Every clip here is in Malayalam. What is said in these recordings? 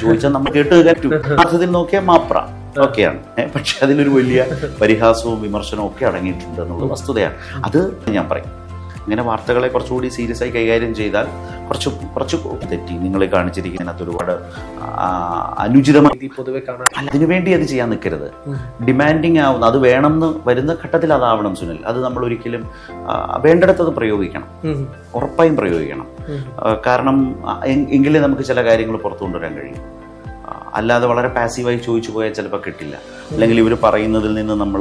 ചോദിച്ചാൽ നമ്മൾ കേട്ട് കേട്ടു അർത്ഥത്തിൽ നോക്കിയാൽ മാപ്ര ഓക്കെയാണ് ഏ, പക്ഷെ അതിലൊരു വലിയ പരിഹാസവും വിമർശനവും ഒക്കെ അടങ്ങിയിട്ടുണ്ട് എന്നുള്ള വസ്തുതയാണ് അത് ഞാൻ പറയും ഇങ്ങനെ വാർത്തകളെ കുറച്ചുകൂടി സീരിയസ് ആയി കൈകാര്യം ചെയ്താൽ കുറച്ച് കുറച്ച് തെറ്റി നിങ്ങളെ കാണിച്ചിരിക്കുന്നതിനകത്ത് ഒരുപാട് ആ, അനുചിതമായി രീതി പൊതുവെ കാണാൻ അല്ല അതിനുവേണ്ടി അത് ചെയ്യാൻ നിൽക്കരുത് ഡിമാൻഡിങ് ആവുന്ന അത് വേണമെന്ന് വരുന്ന ഘട്ടത്തിൽ അതാവണം സുനിൽ അത് നമ്മൾ ഒരിക്കലും ആ, വേണ്ടിടത്തത് പ്രയോഗിക്കണം ഉം. ഉറപ്പായും പ്രയോഗിക്കണം ഉം. ആ, കാരണം ആ, എ- എങ്കിലേ നമുക്ക് ചില കാര്യങ്ങൾ പുറത്തു കൊണ്ടുവരാൻ കഴിയും ആ, അല്ലാതെ വളരെ പാസീവായി ചോദിച്ചു പോയാൽ ചിലപ്പോൾ കിട്ടില്ല അല്ലെങ്കിൽ ഇവർ പറയുന്നതിൽ നിന്ന് നമ്മൾ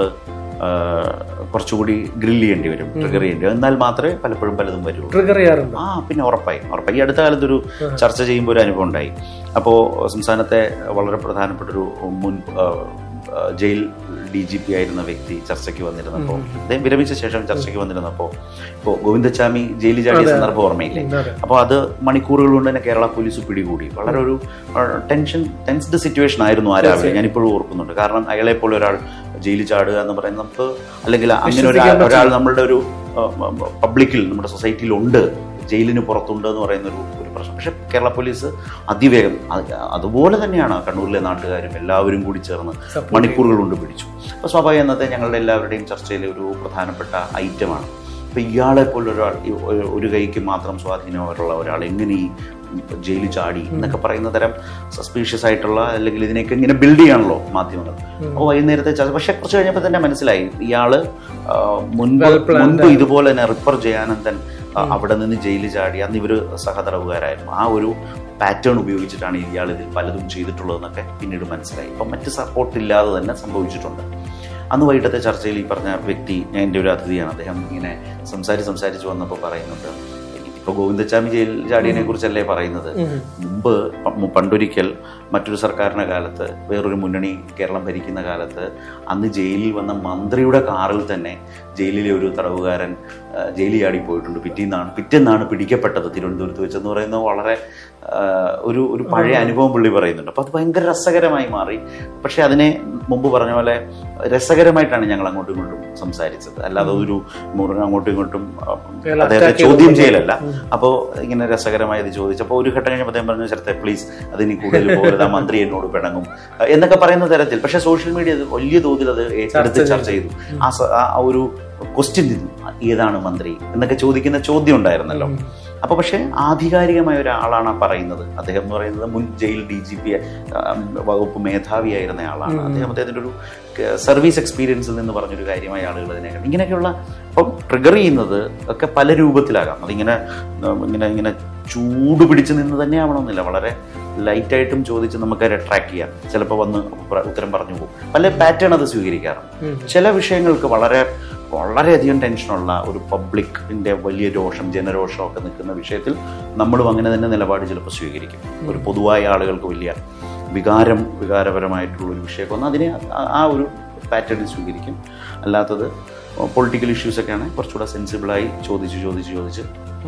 കുറച്ചുകൂടി ഗ്രിൽ ചെയ്യേണ്ടി വരും ട്രിഗർ ചെയ്യേണ്ടി വരും എന്നാൽ മാത്രമേ പലപ്പോഴും പലതും വരുള്ളൂ ട്രിഗർ ചെയ്യാറുണ്ട് ആ പിന്നെ ഉറപ്പായി ഉറപ്പായി ഈ അടുത്ത കാലത്ത് ഒരു ചർച്ച ചെയ്യുമ്പോൾ ഒരു അനുഭവം ഉണ്ടായി അപ്പോൾ സംസ്ഥാനത്തെ വളരെ പ്രധാനപ്പെട്ട ഒരു മുൻ ആ, ആ, ജയിൽ ഡി ജി പി ആയിരുന്ന വ്യക്തി ചർച്ചയ്ക്ക് വന്നിരുന്നപ്പോൾ അദ്ദേഹം വിരമിച്ച ശേഷം ചർച്ചയ്ക്ക് വന്നിരുന്നപ്പോൾ ഇപ്പോൾ ഗോവിന്ദച്ചാമി ജയിലിൽ ചാടിയ സന്ദർഭം ഓർമ്മയില്ലേ അതെ. അപ്പോൾ അത് മണിക്കൂറുകൾ കൊണ്ട് തന്നെ കേരള പോലീസ് പിടികൂടി വളരെ ഒരു ടെൻഷൻ ടെൻസ്ഡ് സിറ്റുവേഷൻ ആയിരുന്നു ആ രാവിലെ ഞാൻ ഇപ്പോഴും ഓർക്കുന്നുണ്ട് കാരണം അയാളെ പോലെ ഒരാൾ ജയിലിൽ ചാടുക എന്ന് പറയുന്നത് നമുക്ക് അല്ലെങ്കിൽ അങ്ങനെ ഒരാൾ ഒരാൾ നമ്മളുടെ ഒരു പബ്ലിക്കിൽ നമ്മുടെ സൊസൈറ്റിയിൽ ഉണ്ട് ജയിലിന് പുറത്തുണ്ട് എന്ന് പറയുന്ന ഒരു ഒരു പ്രശ്നം പക്ഷെ കേരള പോലീസ് അതിവേഗം അത് അതുപോലെ തന്നെയാണ് കണ്ണൂരിലെ നാട്ടുകാരും എല്ലാവരും കൂടി ചേർന്ന് Support മണിക്കൂറുകൾ കൊണ്ട് പിടിച്ചു അപ്പോൾ സ്വാഭാവികം എന്നത്തെ ഞങ്ങളുടെ എല്ലാവരുടെയും ചർച്ചയിലെ ഒരു പ്രധാനപ്പെട്ട ഐറ്റമാണ് ഇപ്പൊ ഇയാളെ പോലെ ഒരാൾ ഈ ഒരു- ഒരു കൈക്ക് മാത്രം സ്വാധീനമുള്ള ഒരാൾ എങ്ങനെ ഈ ജയിലിൽ ചാടി എന്നൊക്കെ പറയുന്ന തരം സസ്പീഷ്യസ് ആയിട്ടുള്ള അല്ലെങ്കിൽ ഇതിനെയൊക്കെ ഇങ്ങനെ ബിൽഡ് ചെയ്യാണല്ലോ മാധ്യമങ്ങൾ അപ്പോൾ വൈകുന്നേരത്തെ ചർച്ച പക്ഷെ കുറച്ച് കഴിഞ്ഞപ്പോൾ തന്നെ മനസ്സിലായി ഇയാള് ആ, മുൻപ് Well planned മുൻപ് ഇതുപോലെ തന്നെ റിപ്പർ ജയാനന്ദൻ ആ, അവിടെ നിന്ന് ജയിലിൽ ചാടി അന്ന് ഇവര് സഹതടവുകാരായിരുന്നു ആ ഒരു പാറ്റേൺ ഉപയോഗിച്ചിട്ടാണ് ഇയാൾ ഇതിൽ പലതും ചെയ്തിട്ടുള്ളതെന്നൊക്കെ പിന്നീട് മനസ്സിലായി അപ്പം മറ്റ് സപ്പോർട്ട് ഇല്ലാതെ തന്നെ സംഭവിച്ചിട്ടുണ്ട് അന്ന് വൈകിട്ടത്തെ ചർച്ചയിൽ ഈ പറഞ്ഞ വ്യക്തി ഞാൻ എൻ്റെ ഒരു അതിഥിയാണ് അദ്ദേഹം ഇങ്ങനെ സംസാരിച്ച് സംസാരിച്ച് വന്നപ്പോൾ പറയുന്നുണ്ട് ഇപ്പോൾ ഗോവിന്ദച്ചാമി ജയിൽ ചാടിയനെ കുറിച്ചല്ലേ പറയുന്നത് മുമ്പ് പ- പണ്ടൊരിക്കൽ മറ്റൊരു സർക്കാരിൻ്റെ കാലത്ത് വേറൊരു മുന്നണി കേരളം ഭരിക്കുന്ന കാലത്ത് അന്ന് ജയിലിൽ വന്ന മന്ത്രിയുടെ കാറിൽ തന്നെ ജയിലിലെ ഒരു തടവുകാരൻ ആ, ജയിലിൽ ചാടി പോയിട്ടുണ്ട് പിറ്റേന്നാണ് പിറ്റേന്നാണ് പിടിക്കപ്പെട്ടത് തിരുവനന്തപുരത്ത് വെച്ചെന്ന് പറയുന്നത് വളരെ ആ, ഒരു ഒരു പഴയ അനുഭവം പുള്ളി പറയുന്നുണ്ട് അപ്പോൾ അത് ഭയങ്കര രസകരമായി മാറി പക്ഷെ അതിനെ മുമ്പ് പറഞ്ഞ പോലെ രസകരമായിട്ടാണ് ഞങ്ങൾ അങ്ങോട്ടും ഇങ്ങോട്ടും സംസാരിച്ചത് അല്ലാതെ ഒരു മുറിഞ്ഞ അങ്ങോട്ടും ഇങ്ങോട്ടും ആ, അയാൾ അദ്ദേഹത്തെ attack ചോദ്യം ചെയ്തത് ചെയ്യലല്ല അപ്പോൾ ഇങ്ങനെ രസകരമായി ഇത് ചോദിച്ചപ്പോൾ ഒരു ഘട്ടം കഴിഞ്ഞപ്പോൾ അദ്ദേഹം പറഞ്ഞു ചേർത്തെ പ്ലീസ് അതിനി കൂടുതൽ പോകരുത് ആ മന്ത്രി എന്നോട് പിണങ്ങും അഹ് എന്നൊക്കെ പറയുന്ന തരത്തിൽ പക്ഷേ സോഷ്യൽ മീഡിയ അത് വലിയ തോതിൽ അത് ഏറ്റെടുത്ത് ചർച്ച ചർച്ച ചെയ്തു ആ സ- ആ ആ ഒരു ക്വസ്റ്റ്യൻ നിന്നു ഏതാണ് മന്ത്രി എന്നൊക്കെ ചോദിക്കുന്ന ചോദ്യം ഉണ്ടായിരുന്നല്ലോ അപ്പൊ പക്ഷേ ആധികാരികമായ ഒരാളാണ് ആ പറയുന്നത് അദ്ദേഹം എന്ന് പറയുന്നത് മുൻ ജയിൽ ഡി ജി പി വകുപ്പ് മേധാവിയായിരുന്ന ആളാണ് അദ്ദേഹം അദ്ദേഹത്തിന്റെ ഒരു ക- സർവീസ് എക്സ്പീരിയൻസിൽ നിന്ന് പറഞ്ഞൊരു കാര്യമായ ആളുകൾ ഇതിനെ കണ്ടു. ഇങ്ങനെയൊക്കെയുള്ള അപ്പം ട്രിഗർ ചെയ്യുന്നത് ഒക്കെ പല രൂപത്തിലാകാം അതിങ്ങനെ ഉം, ഇങ്ങനെ ഇങ്ങനെ ചൂട് പിടിച്ച് നിന്ന് തന്നെ ആവണമെന്നില്ല വളരെ ലൈറ്റായിട്ടും ചോദിച്ച് നമുക്ക് അട്രാക്ട് ചെയ്യാം ചിലപ്പോൾ വന്ന് പ്ര- ഉത്തരം പറഞ്ഞു പോകും പല പാറ്റേൺ അത് സ്വീകരിക്കാറുണ്ട് ചില വിഷയങ്ങൾക്ക് വളരെ വളരെയധികം ടെൻഷനുള്ള ഒരു പബ്ലിക്കിന്റെ വലിയ രോഷം ജനരോഷം ഒക്കെ നിൽക്കുന്ന വിഷയത്തിൽ നമ്മളും അങ്ങനെ തന്നെ നിലപാട് ചിലപ്പോൾ സ്വീകരിക്കും ഒരു പൊതുവായ ആളുകൾക്ക് വലിയ വികാരം വികാരപരമായിട്ടുള്ള ഒരു വിഷയമൊക്കെ വന്നാൽ അതിനെ ആ- ആ ഒരു പാറ്റേണിൽ സ്വീകരിക്കും അല്ലാത്തത് പൊളിറ്റിക്കൽ ഇഷ്യൂസൊക്കെയാണ് കുറച്ചുകൂടെ സെൻസിബിളായി ചോദിച്ച് ചോദിച്ച് ചോദിച്ച്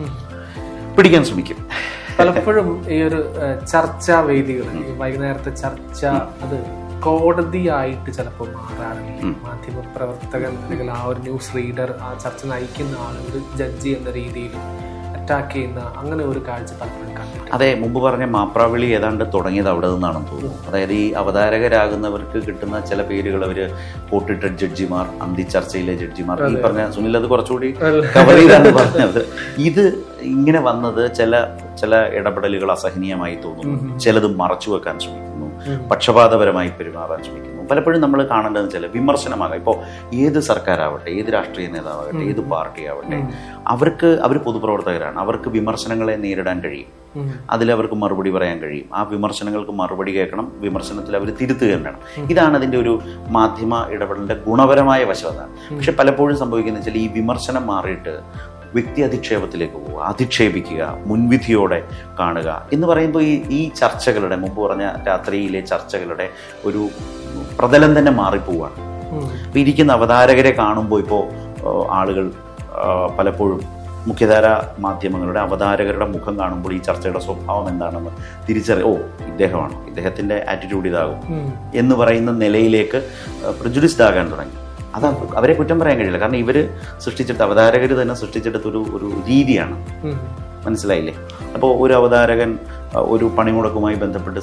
പിടിക്കാൻ ശ്രമിക്കും പലപ്പോഴും ഈ ഒരു ഏഹ്, ചർച്ചാ വേദികൾ ഈ വൈകുന്നേരത്തെ ചർച്ച അത് കോടതിയായിട്ട് ചിലപ്പോൾ മാറാറുണ്ട് മാധ്യമ പ്രവർത്തകൻ അല്ലെങ്കിൽ ആ ഒരു ന്യൂസ് റീഡർ ആ ചർച്ച നയിക്കുന്ന ആൾ ഒരു ജഡ്ജി എന്ന രീതിയിൽ അറ്റാക്ക് ചെയ്യുന്ന അങ്ങനെ ഒരു കാഴ്ച പലപ്പോഴും കണ്ടിട്ടുണ്ട് അതെ മുമ്പ് പറഞ്ഞ മാപ്രാവിളി ഏതാണ്ട് തുടങ്ങിയത് അവിടെ നിന്നാണെന്ന് തോന്നുന്നു അതായത് ഈ അവതാരകരാകുന്നവർക്ക് കിട്ടുന്ന ചില പേരുകൾ അവര് കോട്ടിട്ട ജഡ്ജിമാർ അന്തി ചർച്ചയിലെ ജഡ്ജിമാർ ഈ പറഞ്ഞ സുനിൽ അത് കുറച്ചുകൂടി കവർ ചെയ്താണ് പറഞ്ഞത് ഇത് ഇങ്ങനെ വന്നത് ചില ചില ഇടപെടലുകൾ അസഹനീയമായി തോന്നുന്നു ചിലത് മറച്ചു വെക്കാൻ ശ്രമിക്കുന്നു പക്ഷപാതപരമായി പെരുമാറാൻ ശ്രമിക്കുന്നു പലപ്പോഴും നമ്മൾ കാണേണ്ടതെന്ന് വെച്ചാൽ വിമർശനമാകാം ഇപ്പോൾ ഏത് സർക്കാരാവട്ടെ ഏത് രാഷ്ട്രീയ നേതാവാകട്ടെ ഏത് പാർട്ടി ആവട്ടെ അവർക്ക് അവർ പൊതുപ്രവർത്തകരാണ് അവർക്ക് വിമർശനങ്ങളെ നേരിടാൻ കഴിയും അതിൽ അവർക്ക് മറുപടി പറയാൻ കഴിയും ആ വിമർശനങ്ങൾക്ക് മറുപടി കേൾക്കണം വിമർശനത്തിൽ അവർ തിരുത്തുകയും വേണം ഇതാണ് അതിൻ്റെ ഒരു മാധ്യമ ഇടപെടലിൻ്റെ ഗുണപരമായ വശം അതാണ് പക്ഷെ പലപ്പോഴും സംഭവിക്കുന്നത് വെച്ചാൽ ഈ വിമർശനം മാറിയിട്ട് വ്യക്തി അധിക്ഷേപത്തിലേക്ക് പോവുക അധിക്ഷേപിക്കുക മുൻവിധിയോടെ കാണുക എന്ന് പറയുമ്പോൾ ഈ ഈ ചർച്ചകളുടെ മുമ്പ് പറഞ്ഞ രാത്രിയിലെ ചർച്ചകളുടെ ഒരു പ്രതലം തന്നെ മാറിപ്പോവുകയാണ് അപ്പോൾ ഇരിക്കുന്ന അവതാരകരെ കാണുമ്പോൾ ഇപ്പോൾ ആളുകൾ ആ, പലപ്പോഴും മുഖ്യധാര മാധ്യമങ്ങളുടെ അവതാരകരുടെ മുഖം കാണുമ്പോൾ ഈ ചർച്ചയുടെ സ്വഭാവം എന്താണെന്ന് തിരിച്ചറിയ ഓ ഇദ്ദേഹമാണ് ഇദ്ദേഹത്തിൻ്റെ ആറ്റിറ്റ്യൂഡ് ഇതാകും എന്ന് പറയുന്ന നിലയിലേക്ക് പ്രജുഡിസ്ഡ് ആകാൻ തുടങ്ങി അത് അവരെ കുറ്റം പറയാൻ കഴിയില്ല കാരണം ഇവർ സൃഷ്ടിച്ചെടുത്ത അവതാരകർ തന്നെ സൃഷ്ടിച്ചെടുത്ത ഒരു ഒരു രീതിയാണ് മനസ്സിലായില്ലേ അപ്പോൾ ഒരു അവതാരകൻ അഹ്, ഒരു പണിമുടക്കുമായി ബന്ധപ്പെട്ട്